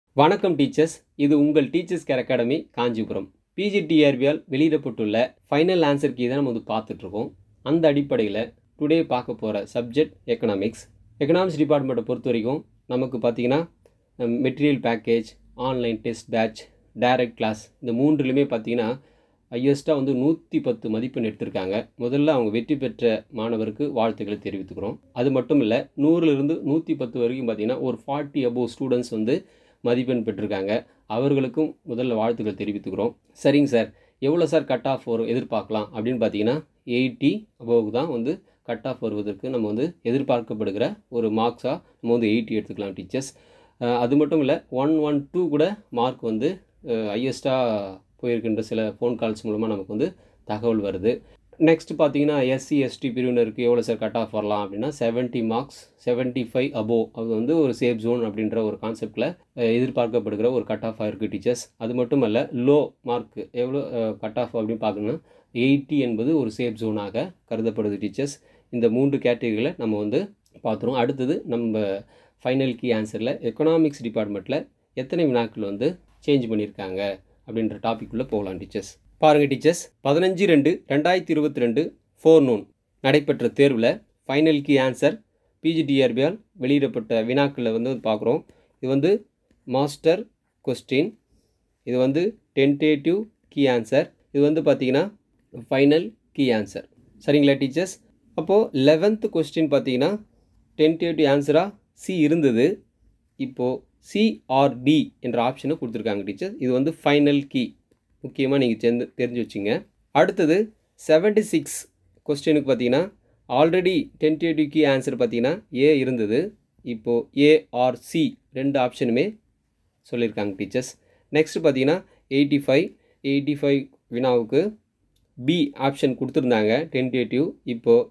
வணக்கம் டீச்சர்ஸ் இது உங்கள் டீச்சர்ஸ் கேர் அகாடமி காஞ்சிபுரம் பிஜிடிஆர்பியால் வெளியிடப்பட்டுள்ள ஃபைனல் ஆன்சர் கீ தான் நம்ம வந்து பார்த்துட்ருக்கோம் அந்த அடிப்படையில் டுடே பார்க்க போகிற சப்ஜெக்ட் எக்கனாமிக்ஸ் எக்கனாமிக்ஸ் டிபார்ட்மெண்ட்டை பொறுத்த வரைக்கும் நமக்கு பார்த்தீங்கன்னா material package online test batch direct class இந்த மூன்றுலையுமே பார்த்தீங்கன்னா ஹையஸ்ட்டாக வந்து நூற்றி பத்து மதிப்பெண் எடுத்திருக்காங்க முதல்ல அவங்க வெற்றி பெற்ற மாணவருக்கு வாழ்த்துக்களை தெரிவித்துக்கிறோம் அது மட்டும் இல்லை நூறுலேருந்து நூற்றி பத்து வரைக்கும் பார்த்தீங்கன்னா ஒரு ஃபார்ட்டி அபோவ் ஸ்டூடெண்ட்ஸ் வந்து மதிப்பெண் பெற்றிருக்காங்க அவர்களுக்கும் முதல்ல வாழ்த்துக்கள் தெரிவித்துக்கிறோம் சரிங்க சார் எவ்வளோ சார் கட் ஆஃப் வரும் எதிர்பார்க்கலாம் அப்படின்னு பார்த்தீங்கன்னா எயிட்டி அபோவுக்கு தான் வந்து கட் ஆஃப் வருவதற்கு நம்ம வந்து எதிர்பார்க்கப்படுகிற ஒரு மார்க்ஸாக நம்ம வந்து எயிட்டி எடுத்துக்கலாம் டீச்சர்ஸ் அது மட்டும் இல்லை ஒன் ஒன் டூ கூட மார்க் வந்து ஹையஸ்ட்டாக போயிருக்கின்ற சில ஃபோன் கால்ஸ் மூலமாக நமக்கு வந்து தகவல் வருது நெக்ஸ்ட் பார்த்தீங்கன்னா எஸ்சி எஸ்டி பிரிவினருக்கு எவ்வளோ சார் கட் ஆஃப் வரலாம் அப்படின்னா seventy marks seventy five above அது வந்து ஒரு சேஃப் ஜோன் அப்படின்ற ஒரு கான்செப்டில் எதிர்பார்க்கப்படுகிற ஒரு கட் ஆஃப் இருக்குது டீச்சர்ஸ் அது மட்டும் அல்ல லோ மார்க் எவ்வளோ கட் ஆஃப் அப்படின்னு பார்க்கணும்னா எயிட்டி என்பது ஒரு சேஃப் ஜோனாக கருதப்படுது டீச்சர்ஸ் இந்த மூன்று கேட்டகரியில் நம்ம வந்து பார்த்துருவோம் அடுத்தது நம்ம ஃபைனல் கீ ஆன்சரில் எக்கனாமிக்ஸ் டிபார்ட்மெண்ட்டில் எத்தனை வினாக்கள் வந்து சேஞ்ச் பண்ணியிருக்காங்க அப்படின்ற டாபிக் உள்ள போகலாம் டீச்சர்ஸ் பாருங்கள் டீச்சர்ஸ் பதினஞ்சு ரெண்டு ரெண்டாயிரத்தி இருபத்தி ரெண்டு ஃபோர் நூன் நடைபெற்ற தேர்வில் ஃபைனல் கீ ஆன்சர் பிஜிடிஆர்பியால் வெளியிடப்பட்ட வினாக்களில் வந்து பார்க்குறோம் இது வந்து மாஸ்டர் கொஸ்டின் இது வந்து டென்டேட்டிவ் கீ ஆன்சர் இது வந்து பார்த்திங்கன்னா ஃபைனல் கீ ஆன்சர் சரிங்களா டீச்சர்ஸ் அப்போது லெவன்த்து கொஸ்டின் பார்த்தீங்கன்னா டென்டேட்டிவ் ஆன்சராக சி இருந்தது இப்போது சிஆர்டி என்ற ஆப்ஷனை கொடுத்துருக்காங்க டீச்சர் இது வந்து ஃபைனல் கீ முக்கியமாக நீங்கள் சேர்ந்து தெரிஞ்சு வச்சுங்க அடுத்தது செவன்ட்டி சிக்ஸ் கொஸ்டினுக்கு பார்த்தீங்கன்னா ஆல்ரெடி டென்டேட்டிவ் கீ ஆன்சர் பார்த்தீங்கன்னா ஏ இருந்தது இப்போது ஏஆர்சி ரெண்டு ஆப்ஷனுமே சொல்லியிருக்காங்க டீச்சர்ஸ் நெக்ஸ்ட் பார்த்தீங்கன்னா எயிட்டி ஃபைவ் எயிட்டி ஃபைவ் வினாவுக்கு பி ஆப்ஷன் கொடுத்துருந்தாங்க டென்டேட்டிவ் இப்போது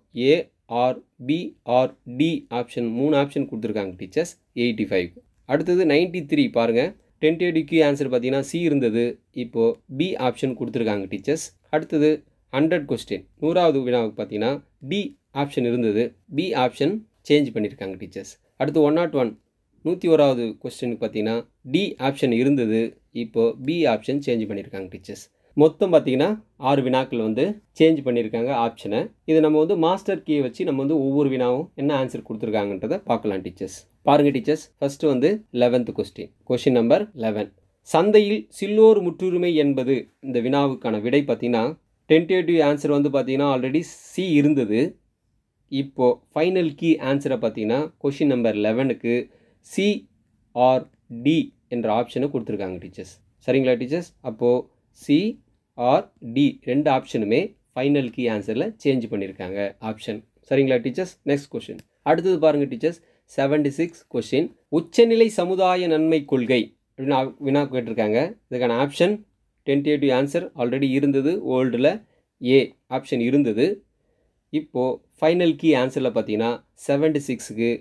ஏஆர்பிஆர்டி ஆப்ஷன் மூணு ஆப்ஷன் கொடுத்துருக்காங்க டீச்சர்ஸ் எயிட்டி ஃபைவ் அடுத்தது நைன்ட்டி த்ரீ பாருங்கள் டென்டேட்டிவ்க்கு ஆன்சர் பார்த்தீங்கன்னா சி இருந்தது இப்போது பி ஆப்ஷன் கொடுத்துருக்காங்க டீச்சர்ஸ் அடுத்தது ஹண்ட்ரட் கொஸ்டின் நூறாவது வினாவுக்கு பார்த்தீங்கன்னா டி ஆப்ஷன் இருந்தது பி ஆப்ஷன் சேஞ்ச் பண்ணியிருக்காங்க டீச்சர்ஸ் அடுத்து ஒன் நாட் ஒன் நூற்றி ஓராவது கொஸ்டினுக்கு பார்த்தீங்கன்னா டி ஆப்ஷன் இருந்தது இப்போது பி ஆப்ஷன் சேஞ்ச் பண்ணியிருக்காங்க டீச்சர்ஸ் மொத்தம் பார்த்தீங்கன்னா ஆறு வினாக்கள் வந்து சேஞ்ச் பண்ணியிருக்காங்க ஆப்ஷனை இது நம்ம வந்து மாஸ்டர் கீயை வச்சு நம்ம வந்து ஒவ்வொரு வினாவும் என்ன ஆன்சர் கொடுத்துருக்காங்கன்றதை பார்க்கலாம் டீச்சர்ஸ் பாருங்கள் டீச்சர்ஸ் ஃபஸ்ட்டு வந்து eleventh question question number eleven சந்தையில் சில்லோர் முற்றுரிமை என்பது இந்த வினாவுக்கான விடை பார்த்தீங்கன்னா டென்டேட்டிவ் ஆன்சர் வந்து பார்த்தீங்கன்னா ஆல்ரெடி சி இருந்தது இப்போது ஃபைனல் கீ ஆன்சரை பார்த்தீங்கன்னா கொஷின் நம்பர் லெவனுக்கு சி ஆர் டி என்ற ஆப்ஷனை கொடுத்துருக்காங்க டீச்சர்ஸ் சரிங்களா டீச்சர்ஸ் அப்போது சி ஆர் டி ரெண்டு ஆப்ஷனுமே ஃபைனல் கீ ஆன்சரில் சேஞ்ச் பண்ணியிருக்காங்க ஆப்ஷன் சரிங்களா டீச்சர்ஸ் நெக்ஸ்ட் கொஷின் அடுத்தது பாருங்கள் டீச்சர்ஸ் செவன்டி சிக்ஸ் கொஷின் உச்சநிலை சமுதாய நன்மை கொள்கை அப்படின்னு வினா கேட்டிருக்காங்க இதுக்கான ஆப்ஷன் டென்டேட்டிவ் ஆன்சர் ஆல்ரெடி இருந்தது ஓல்டில் ஏ ஆப்ஷன் இருந்தது இப்போது ஃபைனல் கீ ஆன்சரில் பார்த்தீங்கன்னா செவன்டி சிக்ஸுக்கு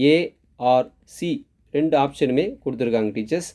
ஏஆர்சி ரெண்டு ஆப்ஷனுமே கொடுத்துருக்காங்க டீச்சர்ஸ்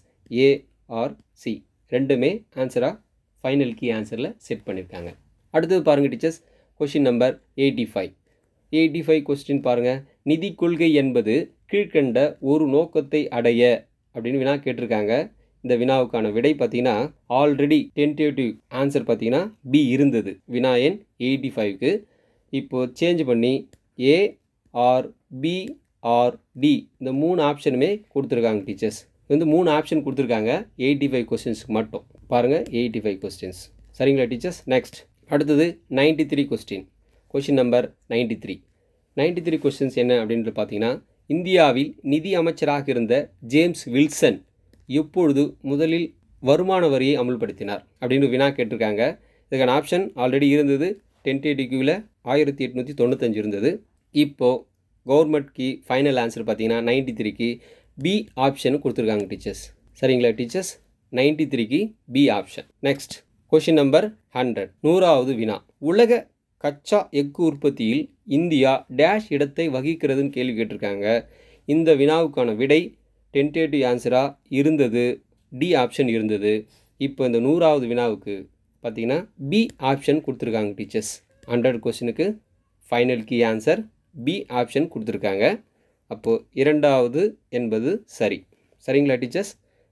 ஏஆர்சி ரெண்டுமே ஆன்சராக ஃபைனல் கீ ஆன்சரில் செட் பண்ணியிருக்காங்க அடுத்தது பாருங்கள் teachers question number eighty five eighty five question பாருங்கள் நிதி கொள்கை என்பது கீழ்கண்ட ஒரு நோக்கத்தை அடைய அப்படின்னு வினா கேட்டிருக்காங்க இந்த வினாவுக்கான விடை பார்த்தீங்கன்னா ஆல்ரெடி டென்டேட்டிவ் ஆன்சர் பார்த்தீங்கன்னா பி இருந்தது வினா எண் எயிட்டி ஃபைவ்க்கு இப்போது சேஞ்ச் பண்ணி A or B or D இந்த மூணு ஆப்ஷனுமே கொடுத்துருக்காங்க டீச்சர்ஸ் வந்து மூணு ஆப்ஷன் கொடுத்துருக்காங்க எயிட்டி ஃபைவ் கொஸ்டின்ஸ்க்கு மட்டும் பாருங்கள் எயிட்டி ஃபைவ் கொஸ்டின்ஸ் சரிங்களா டீச்சர்ஸ் நெக்ஸ்ட் அடுத்தது ninety three question question number ninety three ninety three questions என்ன அப்படின்ட்டு பார்த்தீங்கன்னா இந்தியாவில் நிதி அமைச்சராக இருந்த ஜேம்ஸ் வில்சன் எப்பொழுது முதலில் வருமான வரியை அமுல்படுத்தினார் அப்படின்னு வினா கேட்டிருக்காங்க இதுக்கான ஆப்ஷன் ஆல்ரெடி இருந்தது டென்டேட்டிவ்ல ஆயிரத்தி எட்நூற்றி தொண்ணூத்தஞ்சு இருந்தது இப்போது கவர்மெண்ட் கி ஃபைனல் ஆன்சர் பார்த்தீங்கன்னா நைன்டி த்ரீக்கு பி ஆப்ஷன் கொடுத்துருக்காங்க டீச்சர்ஸ் சரிங்களா டீச்சர்ஸ் நைன்டி த்ரீக்கு B option next question number hundred நூறாவது வினா உலக கச்சா எஃகு உற்பத்தியில் இந்தியா டேஷ் இடத்தை வகிக்கிறதுன்னு கேள்வி கேட்டிருக்காங்க இந்த வினாவுக்கான விடை டென்டேட்டிவ் ஆன்சராக இருந்தது டி ஆப்ஷன் இருந்தது இப்போ இந்த நூறாவது வினாவுக்கு பார்த்தீங்கன்னா பி ஆப்ஷன் கொடுத்துருக்காங்க டீச்சர்ஸ் ஹண்ட்ரட் கொஸ்டினுக்கு final key answer B option கொடுத்துருக்காங்க அப்போது இரண்டாவது என்பது சரி சரிங்களா teachers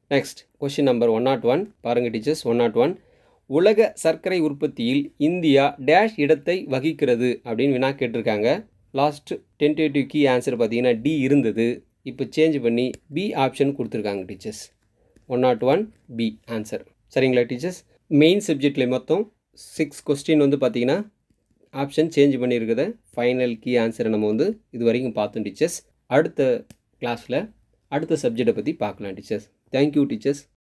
next question number one nought one பாருங்கள் டீச்சர்ஸ் ஒன் நாட் ஒன் உலக சர்க்கரை உற்பத்தியில் இந்தியா டேஷ் இடத்தை வகிக்கிறது அப்படின்னு வினா கேட்டிருக்காங்க லாஸ்ட் டென்டேட்டிவ் கீ ஆன்சர் பார்த்தீங்கன்னா டி இருந்தது இப்போ சேஞ்ச் பண்ணி பி ஆப்ஷன் கொடுத்துருக்காங்க teachers one nought one B answer சரிங்களா டீச்சர்ஸ் மெயின் சப்ஜெக்டில் மொத்தம் சிக்ஸ் கொஸ்டின் வந்து பார்த்தீங்கன்னா ஆப்ஷன் சேஞ்ச் பண்ணியிருக்கிறத ஃபைனல் கீ ஆன்சரை நம்ம வந்து இது வரைக்கும் பார்த்தோம் டீச்சர்ஸ் அடுத்த கிளாஸில் அடுத்த சப்ஜெக்டை பற்றி பார்க்கலாம் டீச்சர்ஸ் தேங்க்யூ டீச்சர்ஸ்